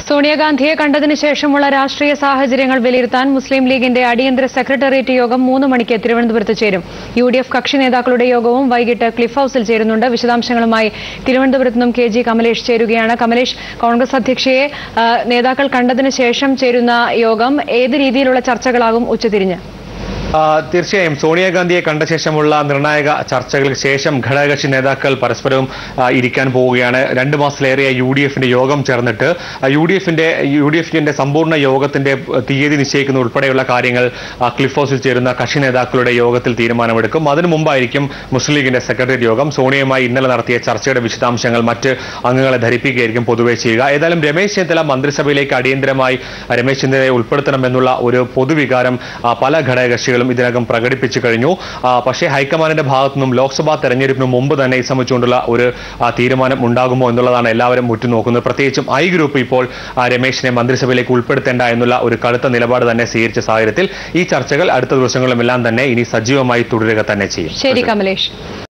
സോണിയാഗാന്ധിയെ കണ്ടതിന് ശേഷമുള്ള രാഷ്ട്രീയ സാഹചര്യങ്ങൾ വിലയിരുത്താൻ മുസ്ലിം ലീഗിന്റെ അടിയന്തര സെക്രട്ടേറിയറ്റ് യോഗം മൂന്ന് മണിക്ക് തിരുവനന്തപുരത്ത് ചേരും യു ഡി എഫ് കക്ഷി നേതാക്കളുടെ യോഗവും വൈകിട്ട് ക്ലിഫ് ഹൌസിൽ ചേരുന്നുണ്ട് വിശദാംശങ്ങളുമായി തിരുവനന്തപുരത്ത് നിന്നും കെ ജി കമലേഷ് ചേരുകയാണ് കമലേഷ് കോൺഗ്രസ് അധ്യക്ഷയെ ആ, നേതാക്കൾ കണ്ടതിന് ശേഷം ചേരുന്ന യോഗം ഏത് രീതിയിലുള്ള ചർച്ചകളാകും ഉച്ചതിരിഞ്ഞ് ആ, തീർച്ചയായും സോണിയാഗാന്ധിയെ കണ്ട ശേഷമുള്ള നിർണായക ചർച്ചകൾക്ക് ശേഷം ഘടകകക്ഷി നേതാക്കൾ പരസ്പരം ആ, ഇരിക്കാൻ പോവുകയാണ് രണ്ട് മാസത്തിലേറെ യു ഡി എഫിന്റെ യോഗം ചേർന്നിട്ട് യു ഡി എഫിന്റെ യു ഡി എഫിന്റെ സമ്പൂർണ്ണ യോഗത്തിന്റെ തീയതി നിശ്ചയിക്കുന്ന ഉൾപ്പെടെയുള്ള കാര്യങ്ങൾ ആ, ക്ലിഫ് ഹൗസിൽ ചേരുന്ന കക്ഷി നേതാക്കളുടെ യോഗത്തിൽ തീരുമാനമെടുക്കും അതിനു മുമ്പായിരിക്കും മുസ്ലിം ലീഗിന്റെ സെക്രട്ടേറിയറ്റ് യോഗം സോണിയയുമായി ഇന്നലെ നടത്തിയ ചർച്ചയുടെ വിശദാംശങ്ങൾ മറ്റ് അംഗങ്ങളെ ധരിപ്പിക്കുകയായിരിക്കും പൊതുവെ ചെയ്യുക ഏതായാലും രമേശ് ചെന്നിത്തല മന്ത്രിസഭയിലേക്ക് അടിയന്തരമായി രമേശ് ചെന്നിത്തലയെ ഉൾപ്പെടുത്തണമെന്നുള്ള ഒരു പൊതുവികാരം ആ, പല ഘടകകക്ഷികളും ഇതിനകം പ്രകടിപ്പിച്ചു കഴിഞ്ഞു ആ, പക്ഷേ ഹൈക്കമാൻഡിന്റെ ഭാഗത്തു നിന്നും ലോക്സഭാ തെരഞ്ഞെടുപ്പിന് മുമ്പ് തന്നെ ഇത് സംബന്ധിച്ചുകൊണ്ടുള്ള ഒരു ആ, തീരുമാനം ഉണ്ടാകുമോ എന്നുള്ളതാണ് എല്ലാവരും ഉറ്റുനോക്കുന്നത് പ്രത്യേകിച്ചും ഐ ഗ്രൂപ്പ് ഇപ്പോൾ ആ, രമേശിനെ മന്ത്രിസഭയിലേക്ക് ഉൾപ്പെടുത്തേണ്ട എന്നുള്ള ഒരു കടുത്ത നിലപാട് തന്നെ സ്വീകരിച്ച സാഹചര്യത്തിൽ ഈ ചർച്ചകൾ അടുത്ത ദിവസങ്ങളിലെല്ലാം തന്നെ ഇനി സജീവമായി തുടരുക തന്നെ ചെയ്യും ശരി കമലേഷ്